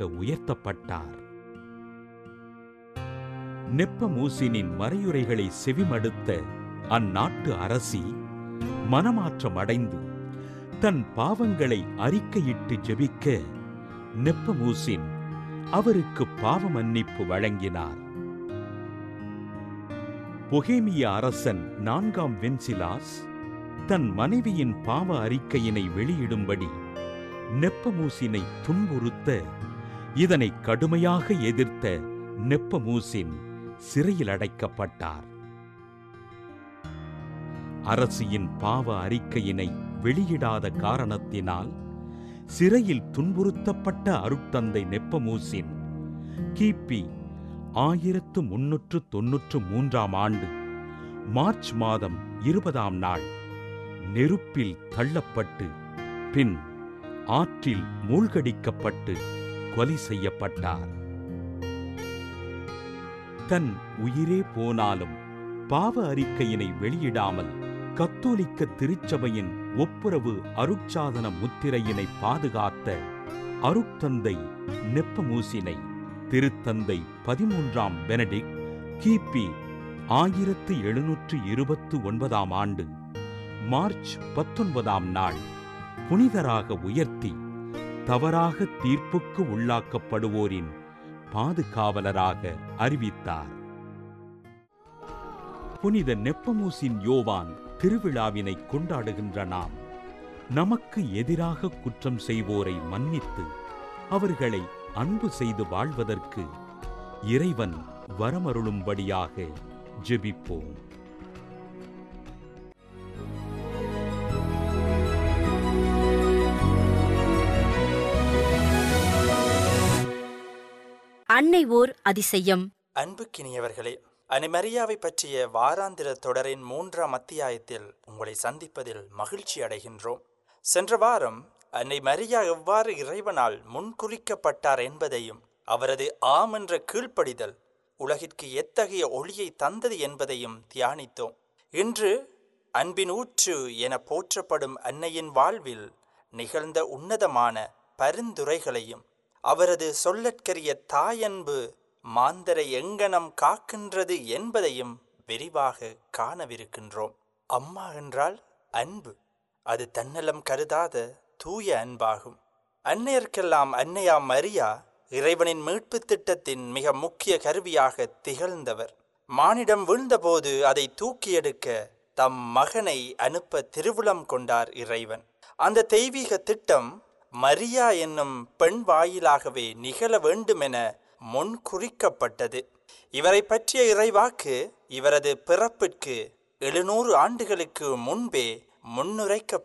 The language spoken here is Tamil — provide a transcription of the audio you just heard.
உயர்த்தப்பட்டார் நெப்பமூசினின் மறையுரைகளை செவிமடுத்த அந்நாட்டு அரசி மனமாற்றம் அடைந்து தன் பாவங்களை அறிக்கையிட்டு ஜெபிக்க நெப்பமூசின் அவருக்கு பாவ மன்னிப்பு வழங்கினார் பொஹேமிய அரசன் நான்காம் வென்சிலாஸ் தன் மனைவியின் பாவ அறிக்கையினை வெளியிடும்படி நெப்பமூசினை துன்புறுத்த இதனை கடுமையாக எதிர்த்த நெப்பமூசின் சிறையில் அடைக்கப்பட்டார் அரசியின் பாவ அறிக்கையினை வெளியிடாத காரணத்தினால் சிறையில் துன்புறுத்தப்பட்ட அருட்தந்தை நெப்பமூசின் கிபி ஆயிரத்து முன்னூற்று தொன்னூற்று மூன்றாம் ஆண்டு மார்ச் மாதம் இருபதாம் நாள் நெருப்பில் தள்ளப்பட்டு பின் ஆற்றில் மூழ்கடிக்கப்பட்டு கொலை செய்யப்பட்டார் தன் உயிரே போனாலும் பாவ அறிக்கையினை வெளியிடாமல் கத்தோலிக்க திருச்சபையின் ஒப்புரவு அருட்சாதன முத்திரையினை பாதுகாத்த அருட்தந்தை நெப்பமூசினை திருத்தந்தை பதிமூன்றாம் பெனடிக் கிபி ஆயிரத்து எழுநூற்று இருபத்து ஒன்பதாம் ஆண்டு மார்ச் பத்தொன்பதாம் நாள் புனிதராக உயர்த்தி தவறாக தீர்ப்புக்கு உள்ளாக்கப்படுவோரின் பாதுகாவலராக அறிவித்தார் புனித நெப்பமூசின் யோவான் திருவிழாவினை கொண்டாடுகின்ற நாம் நமக்கு எதிராக குற்றம் செய்வோரை மன்னித்து அவர்களை அன்பு செய்து வாழ்வதற்கு இறைவன் வரமருளும்படியாக ஜெபிப்போம் அன்னை ஓர் அதிசயம் அன்புக்கினியவர்களே அனிமரியாவை பற்றிய வாராந்திர தொடரின் மூன்றாம் அத்தியாயத்தில் உங்களை சந்திப்பதில் மகிழ்ச்சி அடைகின்றோம் சென்ற வாரம் அன்னை மரியா எவ்வாறு இறைவனால் முன்குறிக்கப்பட்டார் என்பதையும் அவரது ஆம் என்ற கீழ்ப்படிதல் உலகிற்கு எத்தகைய ஒளியை தந்தது என்பதையும் தியானித்தோம் இன்று அன்பின் ஊற்று என போற்றப்படும் அன்னையின் வாழ்வில் நிகழ்ந்த உன்னதமான பரிந்துரைகளையும் அவரது சொல்லற்கரிய தாயன்பு மாந்தரை எங்கனம் காக்கின்றது என்பதையும் விரிவாக காணவிருக்கின்றோம் அம்மா என்றால் அன்பு அது தன்னலம் கருதாத தூய அன்பாகும் அன்னையர்க்கெல்லாம் அன்னையா மரியா இறைவனின் மீட்பு திட்டத்தின் மிக முக்கிய கருவியாக திகழ்ந்தவர் மானிடம் வீழ்ந்தபோது அதை தூக்கி எடுக்க தம் மகனை அனுப்ப திருவுளம் கொண்டார் இறைவன் அந்த தெய்வீக திட்டம் மரியா என்னும் பெண் வாயிலாகவே நிகழ வேண்டுமென முன்குறிக்கப்பட்டது இவரை பற்றிய இறைவாக்கு இவரது பிறப்பிற்கு எழுநூறு ஆண்டுகளுக்கு முன்பே முன்னுரைக்கப்பட்டது